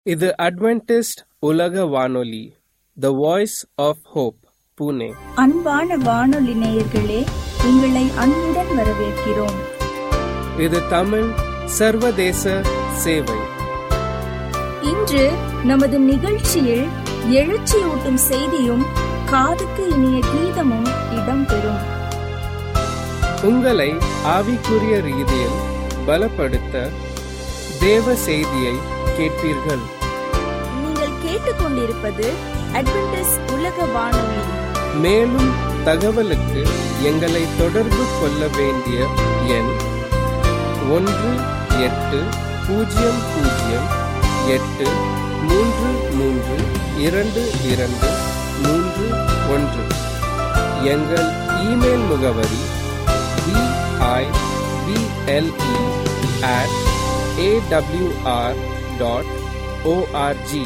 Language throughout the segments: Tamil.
இது அட்வென்டிஸ்ட் உலக வானொலி the voice of hope Pune அன்பான வானொலி நேயர்களே உங்களை அன்புடன் வரவேற்கிறோம் இது தமிழ் சர்வதேச சேவை இன்று நமது நிகழ்ச்சியில் எழுச்சியூட்டும் செய்தியும் காதுக்கு இனிய கீதமும் இடம்பெறும் உங்களை ஆவிக்குரிய ரீதியில் பலப்படுத்த தேவ செய்தியை கேட்பீர்கள் நீங்கள் கேட்டுக்கொண்டிருப்பது அட்வென்டிஸ் உலக வானொலி மேலும் தகவலுக்கு எங்களை தொடர்பு கொள்ள வேண்டிய எண் ஒன்று எட்டு பூஜ்ஜியம் பூஜ்ஜியம் எட்டு மூன்று மூன்று இரண்டு இரண்டு மூன்று ஒன்று எங்கள் இமெயில் முகவரி BIBLE at AWR dot ORG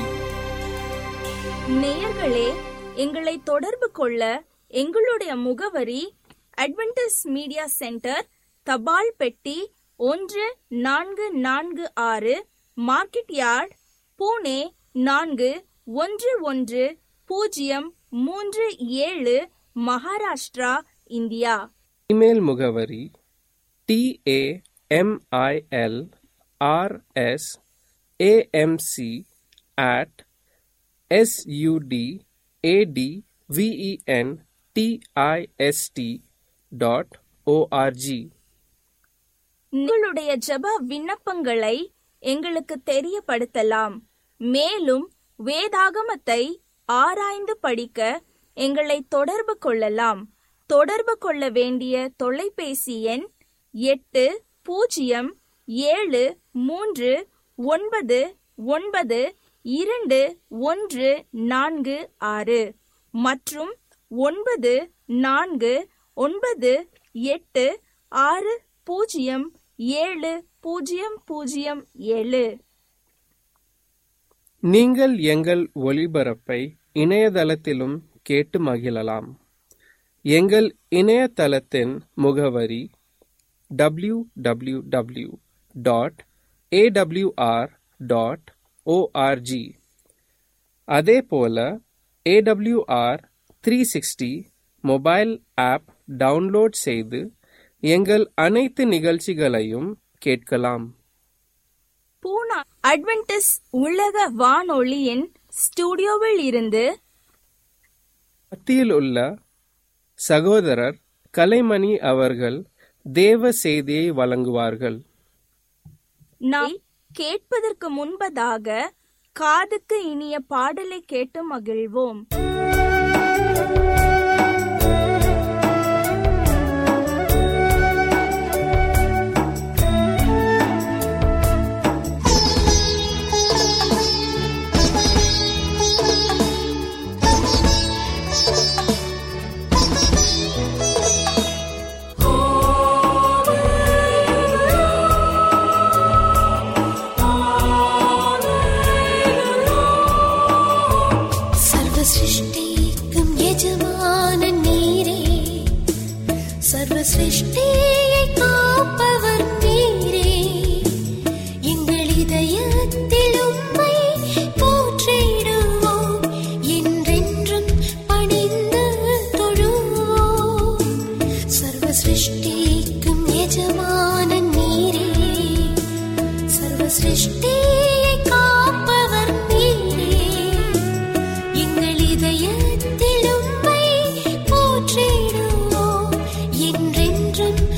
நேயர்களே எங்களை தொடர்பு கொள்ள எங்களுடைய முகவரி அட்வென்டிஸ் மீடியா சென்டர் தபால் பெட்டி ஒன்று நான்கு நான்கு ஆறு மார்க்கெட் யார்ட் பூனே நான்கு ஒன்று ஒன்று பூஜ்ஜியம் மூன்று ஏழு மகாராஷ்டிரா இந்தியா இமெயில் முகவரி TAMIL RS AMC at SUD AT VEN DIST dot ORG உங்களுடைய ஜெப விண்ணப்பங்களை எங்களுக்கு தெரியப்படுத்தலாம் மேலும் வேதாகமத்தை ஆராய்ந்து படிக்க எங்களை தொடர்பு கொள்ளலாம் தொடர்பு கொள்ள வேண்டிய தொலைபேசி எண் எட்டு பூஜ்ஜியம் ஏழு மூன்று ஒன்பது ஒன்பது இரண்டு ஒன்று நான்கு ஆறு மற்றும் ஒன்பது நான்கு ஒன்பது எட்டு ஆறு பூஜ்ஜியம் ஏழு பூஜ்ஜியம் பூஜ்ஜியம் ஏழு நீங்கள் எங்கள் ஒளிபரப்பை இணையதளத்திலும் கேட்டு மகிழலாம் எங்கள் இணையதளத்தின் முகவரி W W W dot AWR dot ORG அதே போல AWR three sixty mobile app download செய்து எங்கள் அனைத்து நிகழ்ச்சிகளையும் கேட்கலாம் பூனா அட்வென்டிஸ் உலக வானொலியின் ஸ்டுடியோவில் இருந்து மத்தியில் உள்ள சகோதரர் கலைமணி அவர்கள் தேவ செய்தியை வழங்குவார்கள் நாம் கேட்பதற்கு முன்பதாக காதுக்கு இனிய பாடலை கேட்டு மகிழ்வோம் സർവസൃഷ്ടിക്കും യജമാനൻ നീരേ സർവസൃഷ്ടിയെ കാപ്പവർ നീരേ எங்கள் இதயத்தில் உம்மை போற்றிடுவோம் என்றென்றும் பணிந்து தொழுவோம் சர்வ சிருஷ்டிக்கும் எஜமானன் நீரே சர்வ சிருஷ்டியை காப்பவர் நீரே எங்கள் இதயத்தில் உம்மை போற்றிடுவோம் என்றென்றும்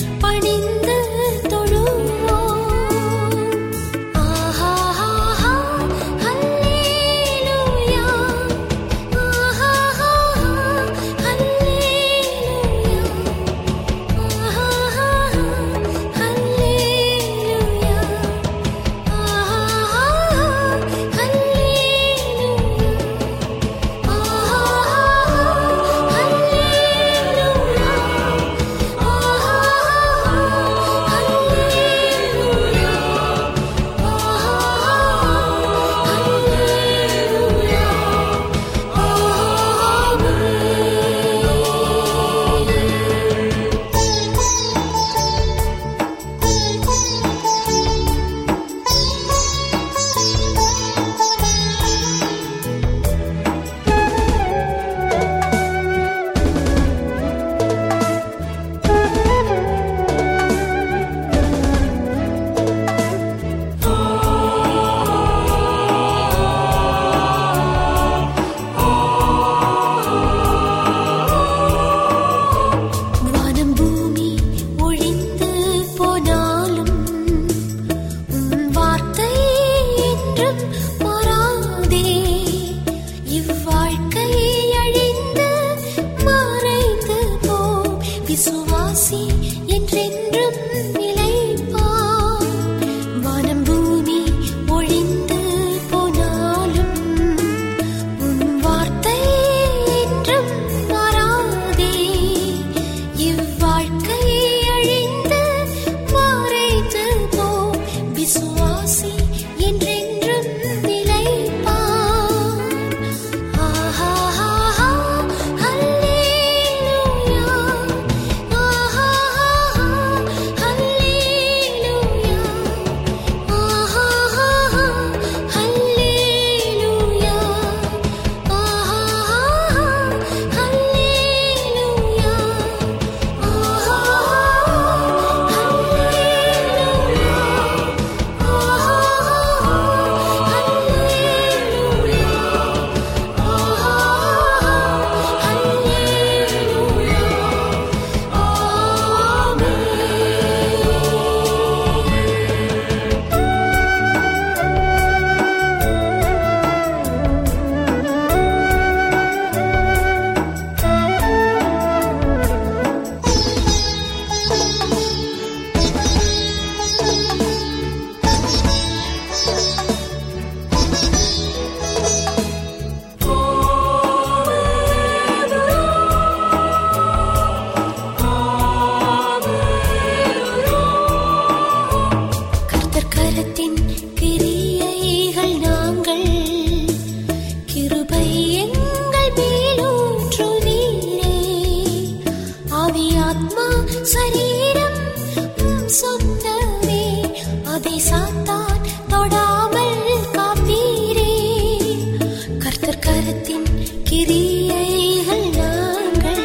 நாங்கள் கிருபை எங்கள் மேலூற்றுவீரே ஆவியாத்மா சரீரம் உம் சொந்தமே அதை சாத்தான் தொடாமல் காப்பீரே கர்த்தர் கரத்தின் கிரியைகள் நாங்கள்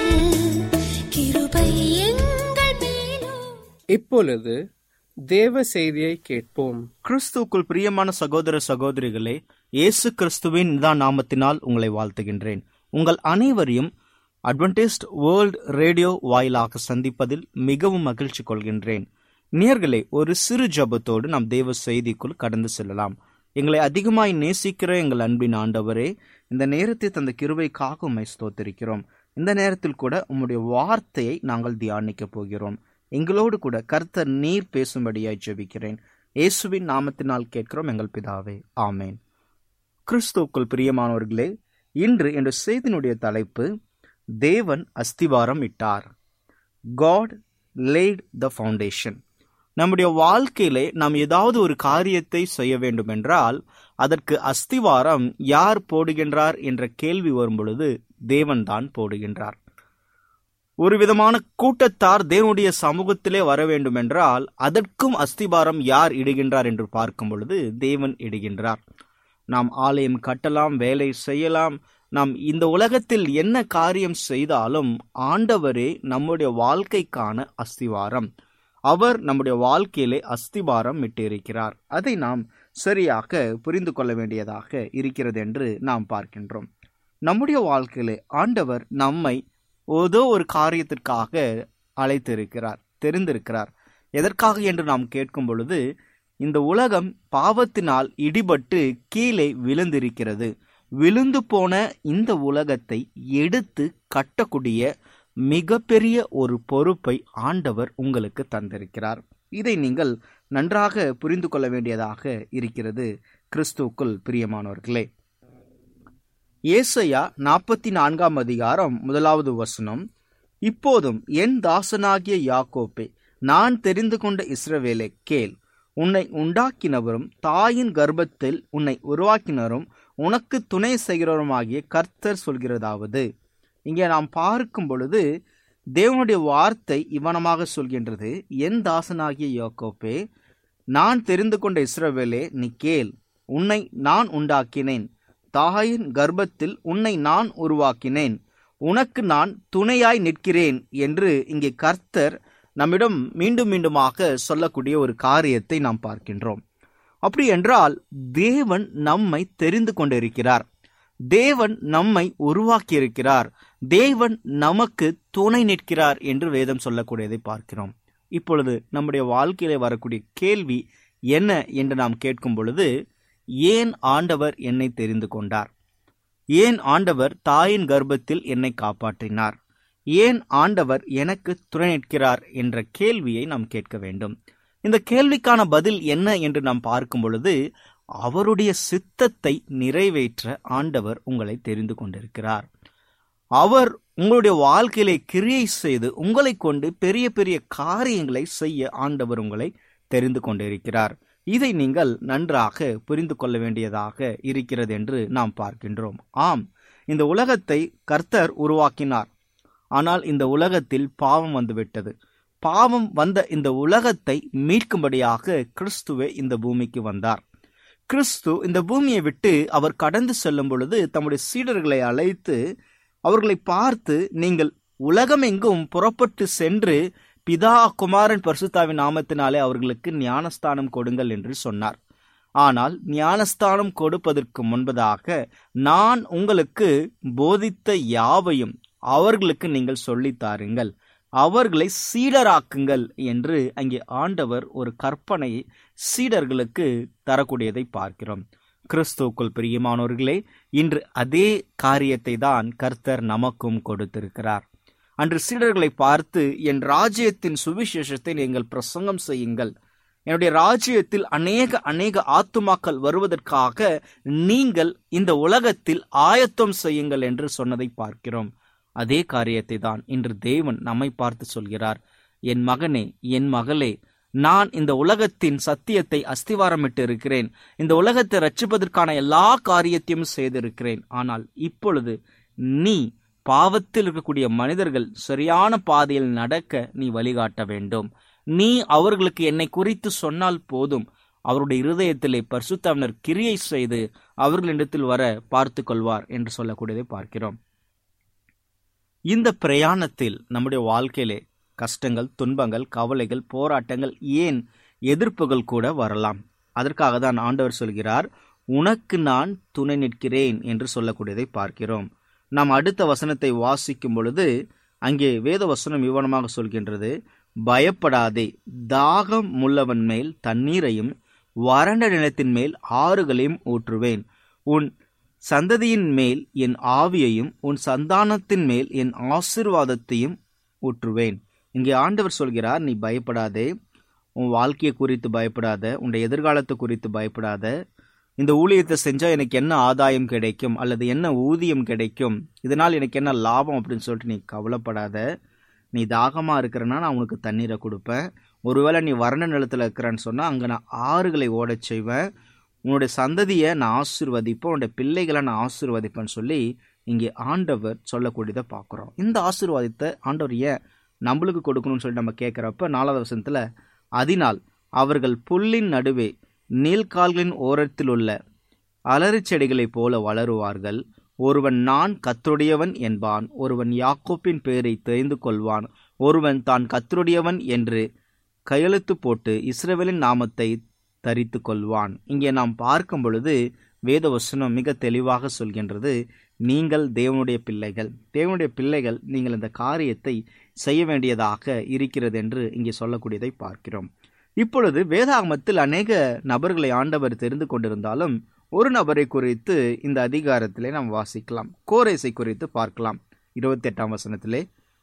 கிருபை எங்கள் மேலும் இப்பொழுது தேவ செய்தியை கேட்போம் கிறிஸ்துவுக்குள் பிரியமான சகோதர சகோதரிகளே இயேசு கிறிஸ்துவின் நிதா நாமத்தினால் உங்களை வாழ்த்துகின்றேன் உங்கள் அனைவரையும் அட்வென்டிஸ்ட் வேர்ல்ட் ரேடியோ வாயிலாக சந்திப்பதில் மிகவும் மகிழ்ச்சி கொள்கின்றேன் நேர்களே ஒரு சிறு ஜபத்தோடு நாம் தேவ செய்திக்குள் கடந்து செல்லலாம் எங்களை அதிகமாய் நேசிக்கிற எங்கள் அன்பின் ஆண்டவரே இந்த நேரத்தை தந்த கிருபைக்காக உம்மை ஸ்தோத்திரிக்கிறோம் இந்த நேரத்தில் கூட உம்முடைய வார்த்தையை நாங்கள் தியானிக்கப் போகிறோம் எங்களோடு கூட கர்த்தர் நீர் பேசும்படியாய் ஜெபிக்கிறேன் இயேசுவின் நாமத்தினால் கேட்கிறோம் எங்கள் பிதாவே ஆமேன் கிறிஸ்துவுக்குள் பிரியமானவர்களே இன்று என்ற செய்தியினுடைய தலைப்பு தேவன் அஸ்திவாரம் இட்டார் காட் லேட் த ஃபவுண்டேஷன் நம்முடைய வாழ்க்கையிலே நாம் ஏதாவது ஒரு காரியத்தை செய்ய வேண்டும் என்றால் அதற்கு அஸ்திவாரம் யார் போடுகின்றார் என்ற கேள்வி வரும் பொழுது தேவன்தான் போடுகின்றார் ஒரு விதமான கூட்டத்தார் தேவனுடைய சமூகத்திலே வர வேண்டும் என்றால் அதற்கும் அஸ்திபாரம் யார் இடுகின்றார் என்று பார்க்கும் பொழுது தேவன் இடுகின்றார் நாம் ஆலயம் கட்டலாம் வேலை செய்யலாம் நாம் இந்த உலகத்தில் என்ன காரியம் செய்தாலும் ஆண்டவரே நம்முடைய வாழ்க்கைக்கான அஸ்திவாரம் அவர் நம்முடைய வாழ்க்கையிலே அஸ்திபாரம் இட்டிருக்கிறார் அதை நாம் சரியாக புரிந்து கொள்ள வேண்டியதாக இருக்கிறது என்று நாம் பார்க்கின்றோம் நம்முடைய வாழ்க்கையிலே ஆண்டவர் நம்மை ஏதோ ஒரு காரியத்திற்காக அழைத்திருக்கிறார் தெரிந்திருக்கிறார் எதற்காக என்று நாம் கேட்கும் பொழுது இந்த உலகம் பாவத்தினால் இடிபட்டு கீழே விழுந்திருக்கிறது விழுந்து போன இந்த உலகத்தை எடுத்து கட்டக்கூடிய மிகப்பெரிய ஒரு பொறுப்பை ஆண்டவர் உங்களுக்கு தந்திருக்கிறார் இதை நீங்கள் நன்றாக புரிந்து கொள்ள வேண்டியதாக இருக்கிறது கிறிஸ்துவுக்குள் பிரியமானவர்களே ஏசையா நாற்பத்தி நான்காம் அதிகாரம் முதலாவது வசனம் இப்போதும் என் தாசனாகிய யாக்கோப்பே நான் தெரிந்து கொண்ட இஸ்ரவேலே கேள் உன்னை உண்டாக்கினவரும் தாயின் கர்ப்பத்தில் உன்னை உருவாக்கினரும் உனக்கு துணை செய்கிறவருமாகிய கர்த்தர் சொல்கிறதாவது இங்கே நாம் பார்க்கும் பொழுது தேவனுடைய வார்த்தை இவனமாக சொல்கின்றது என் தாசனாகிய யாக்கோப்பே நான் தெரிந்து கொண்ட இஸ்ரவேலே நீ கேள் உன்னை நான் உண்டாக்கினேன் தாயின் கர்ப்பத்தில் உன்னை நான் உருவாக்கினேன் உனக்கு நான் துணையாய் நிற்கிறேன் என்று இங்கே கர்த்தர் நம்மிடம் மீண்டும் மீண்டுமாக சொல்லக்கூடிய ஒரு காரியத்தை நாம் பார்க்கின்றோம் அப்படி என்றால் தேவன் நம்மை தெரிந்து கொண்டிருக்கிறார் தேவன் நம்மை உருவாக்கி இருக்கிறார் தேவன் நமக்கு துணை நிற்கிறார் என்று வேதம் சொல்லக்கூடியதை பார்க்கிறோம் இப்பொழுது நம்முடைய வாழ்க்கையிலே வரக்கூடிய கேள்வி என்ன என்று நாம் கேட்கும் பொழுது ஏன் ஆண்டவர் என்னை தெரிந்து கொண்டார் ஏன் ஆண்டவர் தாயின் கர்ப்பத்தில் என்னை காப்பாற்றினார் ஏன் ஆண்டவர் எனக்கு துணை நிற்கிறார் என்ற கேள்வியை நாம் கேட்க வேண்டும் இந்த கேள்விக்கான பதில் என்ன என்று நாம் பார்க்கும் பொழுது அவருடைய சித்தத்தை நிறைவேற்ற ஆண்டவர் உங்களை தெரிந்து கொண்டிருக்கிறார் அவர் உங்களுடைய வாழ்க்கையிலே கிரியை செய்து உங்களை கொண்டு பெரிய பெரிய காரியங்களை செய்ய ஆண்டவர் உங்களை தெரிந்து கொண்டிருக்கிறார் இதை நீங்கள் நன்றாக புரிந்து கொள்ள வேண்டியதாக இருக்கிறது என்று நாம் பார்க்கின்றோம் ஆம் இந்த உலகத்தை கர்த்தர் உருவாக்கினார் ஆனால் இந்த உலகத்தில் பாவம் வந்துவிட்டது பாவம் வந்த இந்த உலகத்தை மீட்கும்படியாக கிறிஸ்துவே இந்த பூமிக்கு வந்தார் கிறிஸ்து இந்த பூமியை விட்டு அவர் கடந்து செல்லும் பொழுது தம்முடைய சீடர்களை அழைத்து அவர்களை பார்த்து நீங்கள் உலகமெங்கும் புறப்பட்டு சென்று பிதா குமாரன் பரிசுத்தாவின் நாமத்தினாலே அவர்களுக்கு ஞானஸ்தானம் கொடுங்கள் என்று சொன்னார் ஆனால் ஞானஸ்தானம் கொடுப்பதற்கு முன்பதாக நான் உங்களுக்கு போதித்த யாவையும் அவர்களுக்கு நீங்கள் சொல்லித் தாருங்கள் அவர்களை சீடராக்குங்கள் என்று அங்கே ஆண்டவர் ஒரு கற்பனையை சீடர்களுக்கு தரக்கூடியதை பார்க்கிறோம் கிறிஸ்துவுக்குள் பிரியமானவர்களே இன்று அதே காரியத்தை தான் கர்த்தர் நமக்கும் கொடுத்திருக்கிறார் அன்று சீடர்களை பார்த்து என் ராஜ்யத்தின் சுவிசேஷத்தை நீங்கள் பிரசங்கம் செய்யுங்கள் என்னுடைய ராஜ்யத்தில் அநேக அநேக ஆத்துமாக்கள் வருவதற்காக நீங்கள் இந்த உலகத்தில் ஆயத்தம் செய்யுங்கள் என்று சொன்னதை பார்க்கிறோம் அதே காரியத்தை தான் இன்று தேவன் நம்மை பார்த்து சொல்கிறார் என் மகனே என் மகளே நான் இந்த உலகத்தின் சத்தியத்தை அஸ்திவாரமிட்டு இருக்கிறேன் இந்த உலகத்தை ரட்சிப்பதற்கான எல்லா காரியத்தையும் செய்திருக்கிறேன் ஆனால் இப்பொழுது நீ பாவத்தில் இருக்கக்கூடிய மனிதர்கள் சரியான பாதையில் நடக்க நீ வழிகாட்ட வேண்டும் நீ அவர்களுக்கு என்னை குறித்து சொன்னால் போதும் அவருடைய இருதயத்திலே பரிசுத்தவனர் கிரியை செய்து அவர்களிடத்தில் வர பார்த்து கொள்வார் என்று சொல்லக்கூடியதை பார்க்கிறோம் இந்த பிரயாணத்தில் நம்முடைய வாழ்க்கையிலே கஷ்டங்கள் துன்பங்கள் கவலைகள் போராட்டங்கள் ஏன் எதிர்ப்புகள் கூட வரலாம் அதற்காக தான் ஆண்டவர் சொல்கிறார் உனக்கு நான் துணை நிற்கிறேன் என்று சொல்லக்கூடியதை பார்க்கிறோம் நாம் அடுத்த வசனத்தை வாசிக்கும் பொழுது அங்கே வேத வசனம் விவரமாக சொல்கின்றது பயப்படாதே தாகம் முள்ளவன் மேல் தண்ணீரையும் வறண்ட நிலத்தின் மேல் ஆறுகளையும் ஊற்றுவேன் உன் சந்ததியின் மேல் என் ஆவியையும் உன் சந்தானத்தின் மேல் என் ஆசிர்வாதத்தையும் ஊற்றுவேன் இங்கே ஆண்டவர் சொல்கிறார் நீ பயப்படாதே உன் வாழ்க்கையை குறித்து பயப்படாத உன்னுடைய எதிர்காலத்தை குறித்து பயப்படாத இந்த ஊழியத்தை செஞ்சா எனக்கு என்ன ஆதாயம் கிடைக்கும் அல்லது என்ன ஊதியம் கிடைக்கும் இதனால் எனக்கு என்ன லாபம் அப்படின்னு சொல்லிட்டு நீ கவலைப்படாத நீ தாகமா இருக்கிறனா நான் உனக்கு தண்ணீரை கொடுப்பேன் ஒருவேளை நீ வறண்ட நிலத்துல இருக்கிறேன்னு சொன்னா அங்க நான் ஆறுகளை ஓடச் செய்வேன் உன்னுடைய சந்ததியை நான் ஆசீர்வதிப்பேன் உன்னுடைய பிள்ளைகளை நான் ஆசீர்வதிப்பேன்னு சொல்லி இங்கே ஆண்டவர் சொல்லக்கூடியதை பார்க்குறோம் இந்த ஆசீர்வாதத்தை ஆண்டவர் ஏன் நம்மளுக்கு கொடுக்கணும்னு சொல்லி நம்ம கேட்குறப்ப நாலாவது வசனத்துல அதனால் அவர்கள் புல்லின் நடுவே நீள்கால்களின் ஓரத்தில் உள்ள அலறிச் செடிகளைப் போல வளருவார்கள் ஒருவன் நான் கத்தருடையவன் என்பான் ஒருவன் யாக்கோப்பின் பெயரை தெரிந்து கொள்வான் ஒருவன் தான் கத்தருடையவன் என்று கையெழுத்து போட்டு இஸ்ரவேலின் நாமத்தை தரித்து கொள்வான் இங்கே நாம் பார்க்கும் பொழுது வேத வசனம் மிக தெளிவாக சொல்கின்றது நீங்கள் தேவனுடைய பிள்ளைகள் தேவனுடைய பிள்ளைகள் நீங்கள் இந்த காரியத்தை செய்ய வேண்டியதாக இருக்கிறது என்று இங்கே சொல்லக்கூடியதை பார்க்கிறோம் இப்பொழுது வேதாகமத்தில் அநேக நபர்களை ஆண்டவர் தெரிந்து கொண்டிருந்தாலும் ஒரு நபரை குறித்து இந்த அதிகாரத்திலே நாம் வாசிக்கலாம் கோரேசை குறித்து பார்க்கலாம் இருபத்தி எட்டாம் வசனத்திலே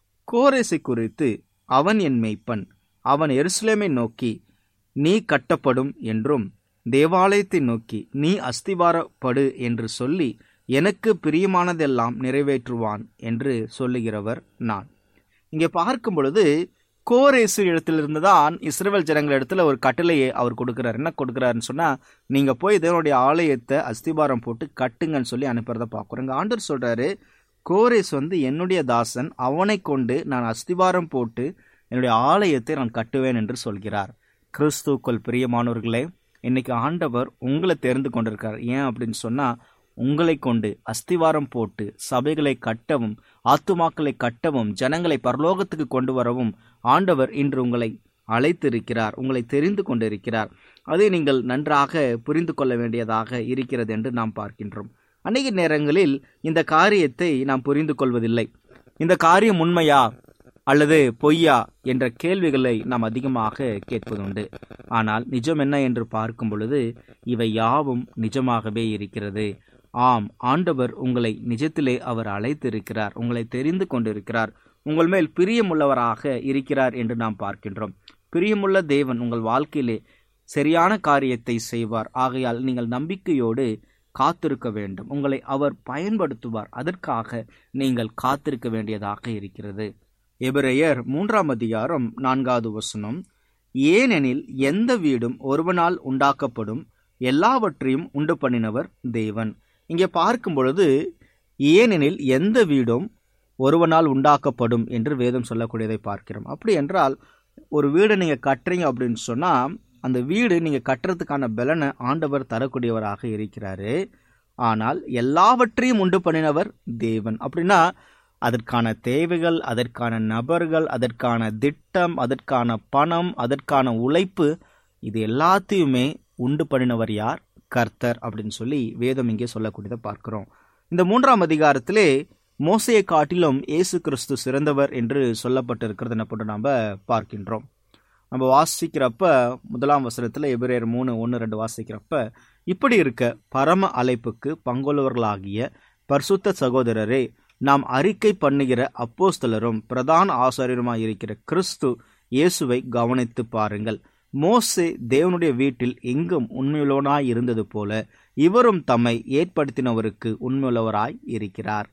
கோரேசை குறித்து அவன் என் மெய்ப்பன் அவன் எருசலேமை நோக்கி நீ கட்டப்படும் என்றும் தேவாலயத்தை நோக்கி நீ அஸ்திவாரப்படு என்று சொல்லி எனக்கு பிரியமானதெல்லாம் நிறைவேற்றுவான் என்று சொல்லுகிறவர் நான் இங்கே பார்க்கும் பொழுது கோரேசு இடத்திலிருந்து தான் இஸ்ரேல் ஜனங்கள் இடத்துல ஒரு கட்டளையை அவர் கொடுக்கிறார் என்ன கொடுக்கிறாருன்னு சொன்னா நீங்க போய் தேவனுடைய ஆலயத்தை அஸ்திபாரம் போட்டு கட்டுங்கன்னு சொல்லி அனுப்புறத பார்க்குறோம் இங்க ஆண்டர் சொல்றாரு கோரேஸ் வந்து என்னுடைய தாசன் அவனை கொண்டு நான் அஸ்திபாரம் போட்டு என்னுடைய ஆலயத்தை நான் கட்டுவேன் என்று சொல்கிறார் கிறிஸ்துக்குள் பிரியமானவர்களே இன்னைக்கு ஆண்டவர் உங்களை தெரிந்து கொண்டிருக்கார் ஏன் அப்படின்னு சொன்னா உங்களை கொண்டு அஸ்திவாரம் போட்டு சபைகளை கட்டவும் ஆத்துமாக்களை கட்டவும் ஜனங்களை பரலோகத்துக்கு கொண்டு வரவும் ஆண்டவர் இன்று உங்களை அழைத்திருக்கிறார் உங்களை தெரிந்து கொண்டிருக்கிறார் அதை நீங்கள் நன்றாக புரிந்து கொள்ள வேண்டியதாக இருக்கிறது என்று நாம் பார்க்கின்றோம் அநேக நேரங்களில் இந்த காரியத்தை நாம் புரிந்து கொள்வதில்லை இந்த காரியம் உண்மையா அல்லது பொய்யா என்ற கேள்விகளை நாம் அதிகமாக கேட்பதுண்டு ஆனால் நிஜம் என்ன என்று பார்க்கும் பொழுது இவை யாவும் நிஜமாகவே இருக்கிறது ஆம் ஆண்டவர் உங்களை நிஜத்திலே அவர் அழைத்திருக்கிறார் உங்களை தெரிந்து கொண்டிருக்கிறார் உங்கள் மேல் பிரியமுள்ளவராக இருக்கிறார் என்று நாம் பார்க்கின்றோம் பிரியமுள்ள தேவன் உங்கள் வாழ்க்கையிலே சரியான காரியத்தை செய்வார் ஆகையால் நீங்கள் நம்பிக்கையோடு காத்திருக்க வேண்டும் உங்களை அவர் பயன்படுத்துவார் அதற்காக நீங்கள் காத்திருக்க வேண்டியதாக இருக்கிறது எபிரேயர் மூன்றாம் அதிகாரம் நான்காவது வசனம் ஏனெனில் எந்த வீடும் ஒருவனால் உண்டாக்கப்படும் எல்லாவற்றையும் உண்டு பண்ணினவர் தேவன் இங்கே பார்க்கும் பொழுது ஏனெனில் எந்த வீடும் ஒருவனால் உண்டாக்கப்படும் என்று வேதம் சொல்லக்கூடியதை பார்க்கிறோம் அப்படி என்றால் ஒரு வீடை நீங்க கட்டுறீங்க அப்படின்னு சொன்னா அந்த வீடு நீங்க கட்டுறதுக்கான பலனை ஆண்டவர் தரக்கூடியவராக இருக்கிறாரு ஆனால் எல்லாவற்றையும் உண்டு பண்ணினவர் தேவன் அப்படின்னா அதற்கான தேவைகள் அதற்கான நபர்கள் அதற்கான திட்டம் அதற்கான பணம் அதற்கான உழைப்பு இது எல்லாத்தையுமே உண்டு பண்ணினவர் யார் கர்த்தர் அப்படின்னு சொல்லி வேதம் இங்கே சொல்லக்கூடியதை பார்க்கிறோம் இந்த மூன்றாம் அதிகாரத்திலே மோசையை காட்டிலும் இயேசு கிறிஸ்து சிறந்தவர் என்று சொல்லப்பட்டிருக்கிறது என்ன போட்டு நாம் பார்க்கின்றோம் நம்ம வாசிக்கிறப்ப முதலாம் வசனத்தில் எபிரேயர் மூணு ஒன்று ரெண்டு வாசிக்கிறப்ப இப்படி இருக்க பரம அழைப்புக்கு பங்குள்ளவர்களாகிய பரிசுத்த சகோதரரே நாம் அறிக்கை பண்ணுகிற அப்போஸ்தலரும் பிரதான ஆசாரியருமாய் இருக்கிற கிறிஸ்து இயேசுவை கவனித்து பாருங்கள் மோசே தேவனுடைய வீட்டில் எங்கும் உண்மையுள்ளவனாய் இருந்தது போல இவரும் தம்மை ஏற்படுத்தினவருக்கு உண்மையுள்ளவராய் இருக்கிறார்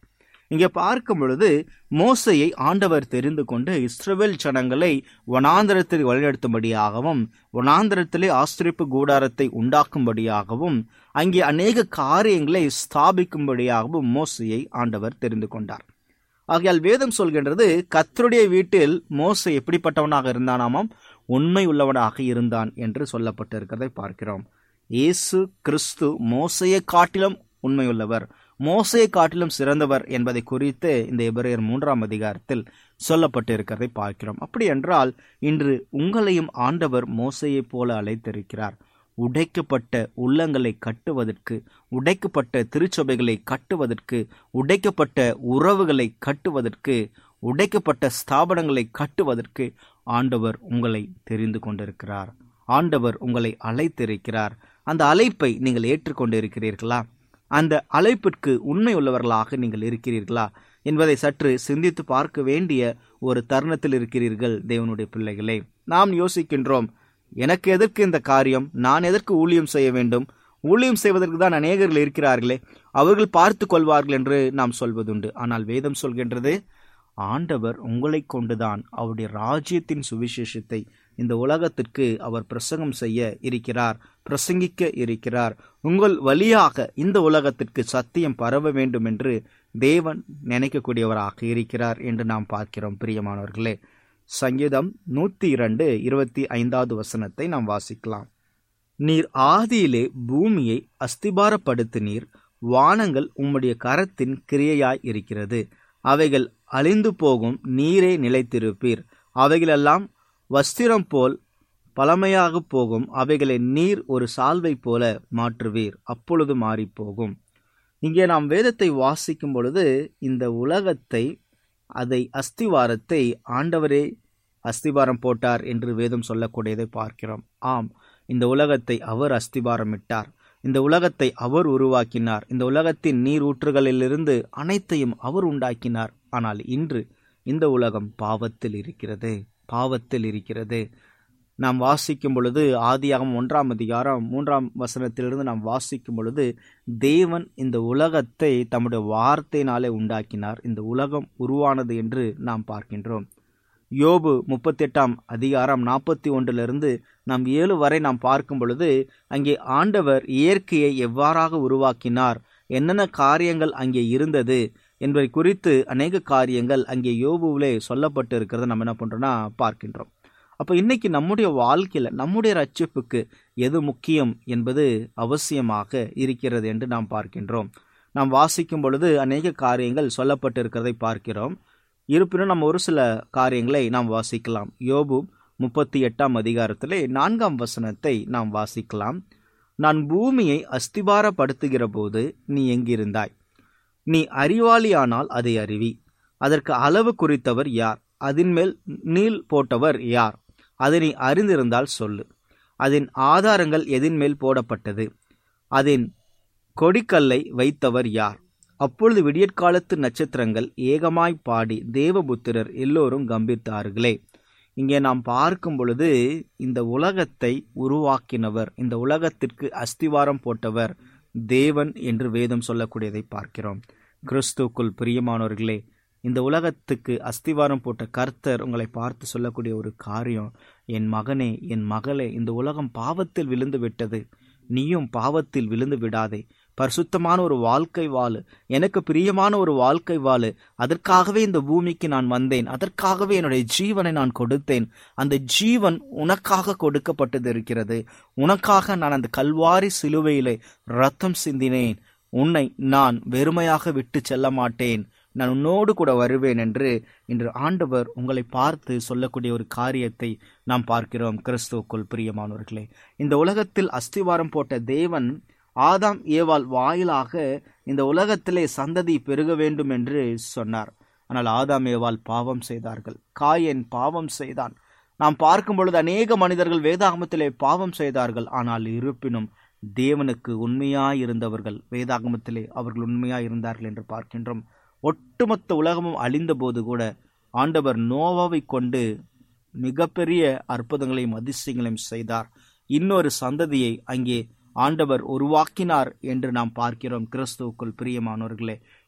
இங்கே பார்க்கும் பொழுது மோசையை ஆண்டவர் தெரிந்து கொண்டு இஸ்ரவேல் ஜனங்களை வனாந்தரத்தில் வழிநடத்தும்படியாகவும் வனாந்தரத்திலே ஆஸ்திரிப்பு கூடாரத்தை உண்டாக்கும்படியாகவும் அங்கே அநேக காரியங்களை ஸ்தாபிக்கும்படியாகவும் மோசையை ஆண்டவர் தெரிந்து கொண்டார் ஆகையால் வேதம் சொல்கின்றது கத்தருடைய வீட்டில் மோசை எப்படிப்பட்டவனாக இருந்தானாமாம் உண்மை உள்ளவனாக இருந்தான் என்று சொல்லப்பட்டிருக்கிறதை பார்க்கிறோம் இயேசு கிறிஸ்து மோசையை காட்டிலும் உண்மையுள்ளவர் மோசையை காட்டிலும் சிறந்தவர் என்பதை குறித்து இந்த எபிரேயர் மூன்றாம் அதிகாரத்தில் சொல்லப்பட்டு இருக்கிறதை பார்க்கிறோம் அப்படி என்றால் இன்று உங்களையும் ஆண்டவர் மோசையைப் போல அழைத்திருக்கிறார் உடைக்கப்பட்ட உள்ளங்களை கட்டுவதற்கு உடைக்கப்பட்ட திருச்சபைகளை கட்டுவதற்கு உடைக்கப்பட்ட உறவுகளை கட்டுவதற்கு உடைக்கப்பட்ட ஸ்தாபனங்களை கட்டுவதற்கு ஆண்டவர் உங்களை தெரிந்து கொண்டிருக்கிறார் ஆண்டவர் உங்களை அழைத்திருக்கிறார் அந்த அழைப்பை நீங்கள் ஏற்றுக்கொண்டிருக்கிறீர்களா அந்த அழைப்பிற்கு உண்மை உள்ளவர்களாக நீங்கள் இருக்கிறீர்களா என்பதை சற்று சிந்தித்து பார்க்க வேண்டிய ஒரு தருணத்தில் இருக்கிறீர்கள் தேவனுடைய பிள்ளைகளே நாம் யோசிக்கின்றோம் எனக்கு எதற்கு இந்த காரியம் நான் எதற்கு ஊழியம் செய்ய வேண்டும் ஊழியம் செய்வதற்கு தான் அநேகர்கள் இருக்கிறார்களே அவர்கள் பார்த்து கொள்வார்கள் என்று நாம் சொல்வதுண்டு ஆனால் வேதம் சொல்கின்றது ஆண்டவர் உங்களை கொண்டுதான் அவருடைய ராஜ்யத்தின் சுவிசேஷத்தை இந்த உலகத்திற்கு அவர் பிரசங்கம் செய்ய இருக்கிறார் பிரசங்கிக்க இருக்கிறார் உங்கள் வழியாக இந்த உலகத்திற்கு சத்தியம் பரவ வேண்டும் என்று தேவன் நினைக்கக்கூடியவராக இருக்கிறார் என்று நாம் பார்க்கிறோம் பிரியமானவர்களே சங்கீதம் நூத்தி இரண்டு இருபத்தி ஐந்தாவது வசனத்தை நாம் வாசிக்கலாம் நீர் ஆதியிலே பூமியை அஸ்திபாரப்படுத்தினீர் வானங்கள் உம்முடைய கரத்தின் கிரியையாய் இருக்கிறது அவைகள் அழிந்து போகும் நீரே நிலைத்திருப்பீர் அவைகளெல்லாம் வஸ்திரம் போல் பழமையாக போகும் அவைகளை நீர் ஒரு சால்வை போல மாற்றுவீர் அப்பொழுது மாறிப்போகும் இங்கே நாம் வேதத்தை வாசிக்கும் பொழுது இந்த உலகத்தை அதை அஸ்திவாரத்தை ஆண்டவரே அஸ்திவாரம் போட்டார் என்று வேதம் சொல்லக்கூடியதை பார்க்கிறோம் ஆம் இந்த உலகத்தை அவர் அஸ்திபாரமிட்டார் இந்த உலகத்தை அவர் உருவாக்கினார் இந்த உலகத்தின் நீர் ஊற்றுகளிலிருந்து அனைத்தையும் அவர் உண்டாக்கினார் ஆனால் இன்று இந்த உலகம் பாவத்தில் இருக்கிறது பாவத்தில் இருக்கிறது நாம் வாசிக்கும் பொழுது ஆதியாகம் ஒன்றாம் அதிகாரம் மூன்றாம் வசனத்திலிருந்து நாம் வாசிக்கும் பொழுது தேவன் இந்த உலகத்தை தம்முடைய வார்த்தையினாலே உண்டாக்கினார் இந்த உலகம் உருவானது என்று நாம் பார்க்கின்றோம் யோபு முப்பத்தி எட்டாம் அதிகாரம் நாற்பத்தி ஒன்றிலிருந்து நாம் ஏழு வரை நாம் பார்க்கும் பொழுது அங்கே ஆண்டவர் இயற்கையை எவ்வாறாக உருவாக்கினார் என்னென்ன காரியங்கள் அங்கே இருந்தது என்பதை குறித்து அநேக காரியங்கள் அங்கே யோபுவிலே சொல்லப்பட்டு இருக்கிறத நம்ம என்ன பண்றோம்னா பார்க்கின்றோம் அப்போ இன்னைக்கு நம்முடைய வாழ்க்கையில நம்முடைய ரட்சிப்புக்கு எது முக்கியம் என்பது அவசியமாக இருக்கிறது என்று நாம் பார்க்கின்றோம் நாம் வாசிக்கும் பொழுது அநேக காரியங்கள் சொல்லப்பட்டு இருக்கிறதை பார்க்கிறோம் இருப்பினும் நம்ம ஒரு சில காரியங்களை நாம் வாசிக்கலாம் யோபு முப்பத்தி எட்டாம் அதிகாரத்திலே நான்காம் வசனத்தை நாம் வாசிக்கலாம் நான் பூமியை அஸ்திபாரப்படுத்துகிற போது நீ எங்கிருந்தாய் நீ அறிவாளியானால் அதை அறிவி அதற்கு அளவு குறித்தவர் யார் அதன் மேல் நீள் போட்டவர் யார் அதை நீ அறிந்திருந்தால் சொல்லு அதன் ஆதாரங்கள் எதின் மேல் போடப்பட்டது அதன் கொடிக்கல்லை வைத்தவர் யார் அப்பொழுது விடியற்காலத்து நட்சத்திரங்கள் ஏகமாய் பாடி தேவபுத்திரர் எல்லோரும் கம்பித்தார்களே இங்கே நாம் பார்க்கும் பொழுது இந்த உலகத்தை உருவாக்கினவர் இந்த உலகத்திற்கு அஸ்திவாரம் போட்டவர் தேவன் என்று வேதம் சொல்லக்கூடியதை பார்க்கிறோம் கிறிஸ்துக்குள் பிரியமானவர்களே இந்த உலகத்துக்கு அஸ்திவாரம் போட்ட கர்த்தர் உங்களை பார்த்து சொல்லக்கூடிய ஒரு காரியம் என் மகனே என் மகளே இந்த உலகம் பாவத்தில் விழுந்து விட்டது நீயும் பாவத்தில் விழுந்து விடாதே பரிசுத்தமான ஒரு வாழ்க்கை வாழு எனக்கு பிரியமான ஒரு வாழ்க்கை வாழு அதற்காகவே இந்த பூமிக்கு நான் வந்தேன் அதற்காகவே என்னுடைய ஜீவனை நான் கொடுத்தேன் அந்த ஜீவன் உனக்காக கொடுக்கப்பட்டது இருக்கிறது உனக்காக நான் அந்த கல்வாரி சிலுவையிலே ரத்தம் சிந்தினேன் உன்னை நான் வெறுமையாக விட்டு செல்ல மாட்டேன் நான் உன்னோடு கூட வருவேன் என்று இன்று ஆண்டவர் உங்களை பார்த்து சொல்லக்கூடிய ஒரு காரியத்தை நாம் பார்க்கிறோம் கிறிஸ்துவுக்குள் பிரியமானவர்களே இந்த உலகத்தில் அஸ்திவாரம் போட்ட தேவன் ஆதாம் ஏவாள் வாயிலாக இந்த உலகத்திலே சந்ததி பெருக வேண்டும் என்று சொன்னார் ஆனால் ஆதாம் ஏவாள் பாவம் செய்தார்கள் காயன் பாவம் செய்தான் நாம் பார்க்கும் பொழுது அநேக மனிதர்கள் வேதாகமத்திலே பாவம் செய்தார்கள் ஆனால் இருப்பினும் தேவனுக்கு உண்மையாயிருந்தவர்கள் வேதாகமத்திலே அவர்கள் உண்மையாயிருந்தார்கள் என்று பார்க்கின்றோம் ஒட்டுமொத்த உலகமும் அழிந்த போது கூட ஆண்டவர் நோவாவை கொண்டு மிகப்பெரிய அற்புதங்களையும் அதிசயங்களையும் செய்தார் இன்னொரு சந்ததியை அங்கே ஆண்டவர் உருவாக்கினார் என்று நாம் பார்க்கிறோம் கிறிஸ்துவுக்குள் பிரியமானவர்களே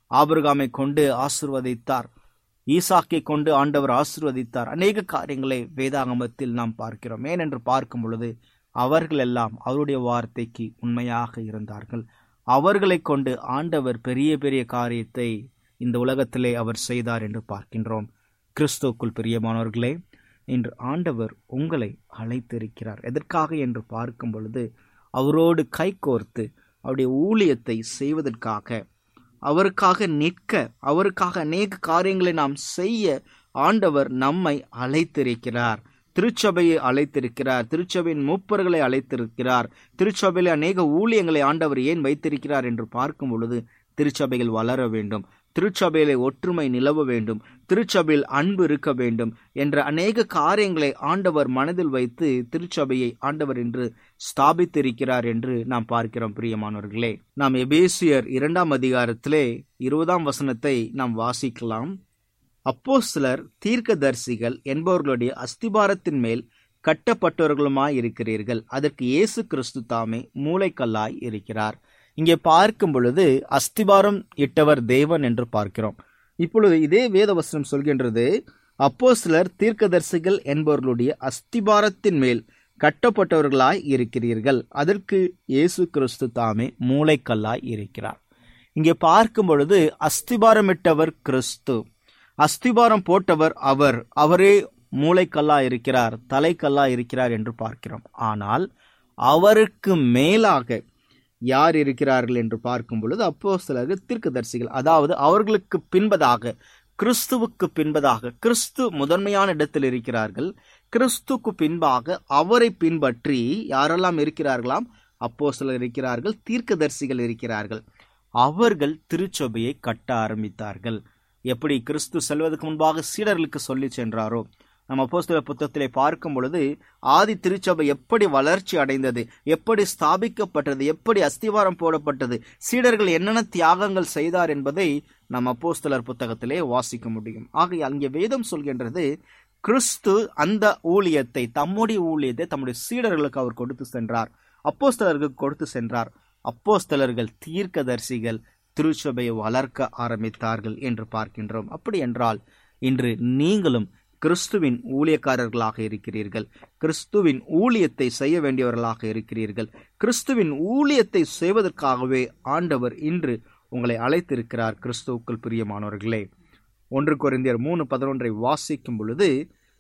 ஆபிரகாமை கொண்டு ஆசிர்வதித்தார் ஈசாக்கை கொண்டு ஆண்டவர் ஆசிர்வதித்தார் அநேக காரியங்களை வேதாகமத்தில் நாம் பார்க்கிறோம் ஏனென்று பார்க்கும் பொழுது அவர்கள் எல்லாம் அவருடைய வார்த்தைக்கு உண்மையாக இருந்தார்கள் அவர்களை கொண்டு ஆண்டவர் பெரிய பெரிய காரியத்தை இந்த உலகத்திலே அவர் செய்தார் என்று பார்க்கின்றோம் கிறிஸ்துவுக்குள் பிரியமானவர்களே இன்று ஆண்டவர் உங்களை அழைத்திருக்கிறார் எதற்காக என்று பார்க்கும் பொழுது அவரோடு கைகோர்த்து அவருடைய ஊழியத்தை செய்வதற்காக அவருக்காக நிற்க அவருக்காக அநேக காரியங்களை நாம் செய்ய ஆண்டவர் நம்மை அழைத்திருக்கிறார் திருச்சபையை அழைத்திருக்கிறார் திருச்சபையின் மூப்பர்களை அழைத்திருக்கிறார் திருச்சபையில் அநேக ஊழியங்களை ஆண்டவர் ஏன் வைத்திருக்கிறார் என்று பார்க்கும் பொழுது திருச்சபைகள் வளர வேண்டும் திருச்சபையிலே ஒற்றுமை நிலவ வேண்டும் திருச்சபையில் அன்பு இருக்க வேண்டும் என்ற அநேக காரியங்களை ஆண்டவர் மனதில் வைத்து திருச்சபையை ஆண்டவர் என்று ஸ்தாபித்திருக்கிறார் என்று நாம் பார்க்கிறோம் பிரியமானவர்களே நாம் எபேசியர் இரண்டாம் அதிகாரத்திலே இருபதாம் வசனத்தை நாம் வாசிக்கலாம் அப்போ சிலர் தீர்க்கதரிசிகள் என்பவர்களுடைய அஸ்திபாரத்தின் மேல் கட்டப்பட்டவர்களுமாய் இருக்கிறீர்கள் அதற்கு இயேசு கிறிஸ்து தாமே மூளைக்கல்லாய் இருக்கிறார் இங்கே பார்க்கும் பொழுது அஸ்திபாரம் இட்டவர் தேவன் என்று பார்க்கிறோம் இப்பொழுது இதே வேத வசனம் சொல்கின்றது அப்போ சிலர் தீர்க்கதரிசிகள் என்பவர்களுடைய அஸ்திபாரத்தின் மேல் கட்டப்பட்டவர்களாய் இருக்கிறீர்கள் அதற்கு இயேசு கிறிஸ்து தாமே மூளைக்கல்லாய் இருக்கிறார் இங்கே பார்க்கும் பொழுது அஸ்திபாரமிட்டவர் கிறிஸ்து அஸ்திபாரம் போட்டவர் அவர் அவரே மூளைக்கல்லா இருக்கிறார் தலைக்கல்லா இருக்கிறார் என்று பார்க்கிறோம் ஆனால் அவருக்கு மேலாக யார் இருக்கிறார்கள் என்று பார்க்கும் பொழுது அப்போ சிலர்கள் தீர்க்கதரிசிகள் அதாவது அவர்களுக்கு பின்பதாக கிறிஸ்துவுக்கு பின்பதாக கிறிஸ்து முதன்மையான இடத்தில் இருக்கிறார்கள் கிறிஸ்துக்கு பின்பாக அவரை பின்பற்றி யாரெல்லாம் இருக்கிறார்களாம் அப்போ சிலர் இருக்கிறார்கள் தீர்க்கதரிசிகள் இருக்கிறார்கள் அவர்கள் திருச்சபையை கட்ட ஆரம்பித்தார்கள் எப்படி கிறிஸ்து செல்வதற்கு முன்பாக சீடர்களுக்கு சொல்லி சென்றாரோ நம்ம அப்போஸ்தல புத்தகத்திலே பார்க்கும் பொழுது ஆதி திருச்சபை எப்படி வளர்ச்சி அடைந்தது எப்படி ஸ்தாபிக்கப்பட்டது எப்படி அஸ்திவாரம் போடப்பட்டது சீடர்கள் என்னென்ன தியாகங்கள் செய்தார் என்பதை நம் அப்போஸ்தலர் புத்தகத்திலே வாசிக்க முடியும் ஆகையால் இங்கே வேதம் சொல்கின்றது கிறிஸ்து அந்த ஊழியத்தை தம்முடைய ஊழியத்தை தம்முடைய சீடர்களுக்கு அவர் கொடுத்து சென்றார் அப்போஸ்தலர்களுக்கு கொடுத்து சென்றார் அப்போஸ்தலர்கள் தீர்க்கதரிசிகள் திருச்சபையை வளர்க்க ஆரம்பித்தார்கள் என்று பார்க்கின்றோம் அப்படி என்றால் இன்று நீங்களும் கிறிஸ்துவின் ஊழியக்காரர்களாக இருக்கிறீர்கள் கிறிஸ்துவின் ஊழியத்தை செய்ய வேண்டியவர்களாக இருக்கிறீர்கள் கிறிஸ்துவின் ஊழியத்தை செய்வதற்காகவே ஆண்டவர் இன்று உங்களை அழைத்திருக்கிறார் கிறிஸ்துவுக்குள் பிரியமானவர்களே ஒன்று குறைந்தியர் மூணு பதினொன்றை வாசிக்கும் பொழுது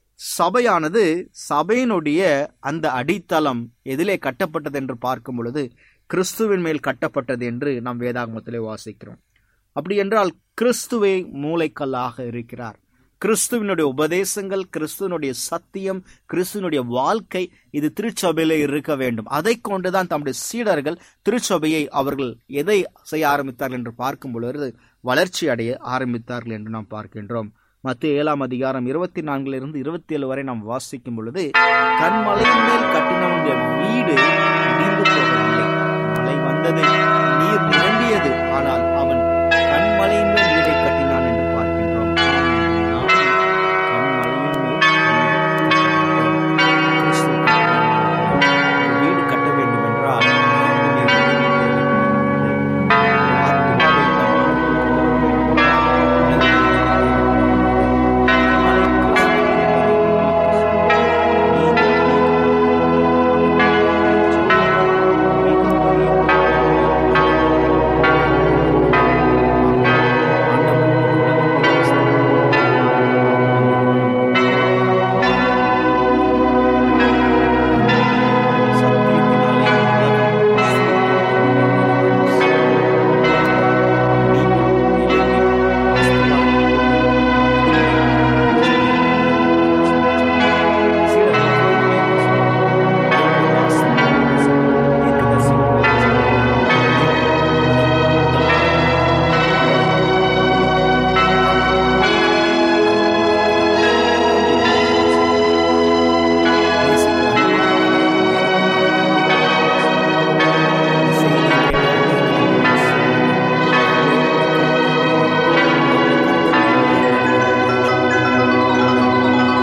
சபையானது சபையினுடைய அந்த அடித்தளம் எதிலே கட்டப்பட்டது என்று பார்க்கும் பொழுது கிறிஸ்துவின் மேல் கட்டப்பட்டது என்று நாம் வேதாகமத்திலே வாசிக்கிறோம் அப்படி என்றால் கிறிஸ்துவே மூளைக்கல்லாக இருக்கிறார் கிறிஸ்துவனுடைய உபதேசங்கள் கிறிஸ்துவனுடைய சத்தியம் கிறிஸ்துவனுடைய வாழ்க்கை இது திருச்சபையில இருக்க வேண்டும் அதை கொண்டுதான் தம்முடைய சீடர்கள் திருச்சபையை அவர்கள் எதை செய்ய ஆரம்பித்தார்கள் என்று பார்க்கும் பொழுது வளர்ச்சி அடைய ஆரம்பித்தார்கள் என்று நாம் பார்க்கின்றோம் மத்திய ஏழாம் அதிகாரம் இருபத்தி நான்கிலிருந்து இருபத்தி ஏழு வரை நாம் வாசிக்கும் பொழுது கண்மலையின் மேல் கட்டினவனுடைய வீடு இடிந்து போகவில்லை மழை வந்தது நீர் நிரம்பியது ஆனால் அவன் கண்மலையின் மேல் வீடை கட்டினான் என்று பார்க்கின்றோம் நாம் கண்மலையின் மேல் கிறிஸ்துவுக்கு ஒரு வீடு கட்ட வேண்டும் என்றால் நம்முடைய வீடு தேவைப்படுகிறது. ஆத்துமாவை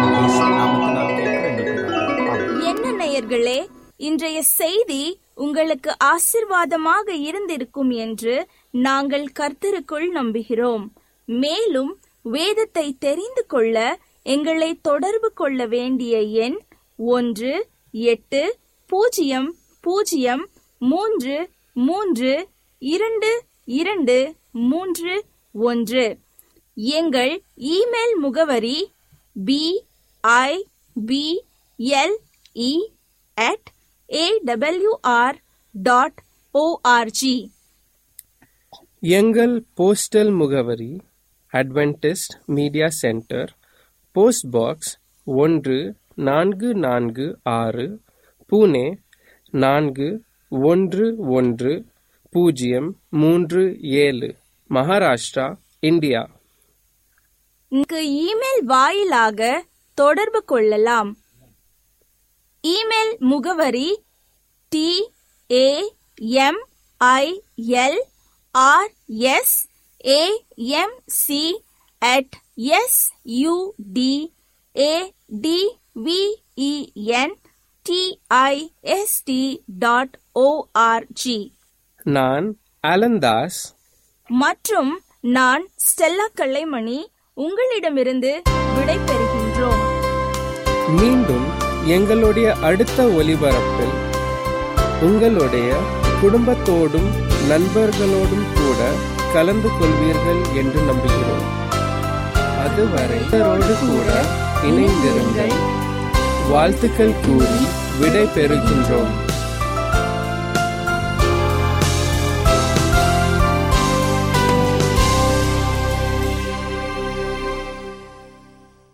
என்ன நேயர்களே இன்றைய செய்தி உங்களுக்கு உங்களுக்கு ஆசிர்வாதமாக இருந்திருக்கும் என்று நாங்கள் கர்த்தருக்குள் நம்புகிறோம் மேலும் வேதத்தை தெரிந்து கொள்ள எங்களை தொடர்பு கொள்ள வேண்டிய எண் ஒன்று எட்டு பூஜ்ஜியம் பூஜ்ஜியம் மூன்று மூன்று இரண்டு இரண்டு மூன்று ஒன்று எங்கள் இமெயில் முகவரி B I B L E at AWR dot ORG எங்கள் போஸ்டல் முகவரி Adventist media centre post box ஒன்று நான்கு நான்கு ஆறு புனே நான்கு ஒன்று ஒன்று பூஜ்ஜியம் மூன்று ஏழு மகாராஷ்டிரா இந்தியா இங்கு இமெயில் வாயிலாக தொடர்பு கொள்ளலாம் இமெயில் முகவரி T A M I L R S A M C at S U D A T V E N T I S T dot ORG நான் அலந்தாஸ் மற்றும் நான் ஸ்டெல்லா கல்லைமணி உங்களிடமிருந்து விடை பெறுகின்றோம் மீண்டும் எங்களுடைய அடுத்த ஒலிபரப்பில் உங்களுடைய குடும்பத்தோடும் நண்பர்களோடும் கூட கலந்து கொள்வீர்கள் என்று நம்புகிறோம் அதுவரை இவரோடு கூட இணைந்திருங்கள் வாழ்த்துக்கள் கூறி விடை பெறுகின்றோம்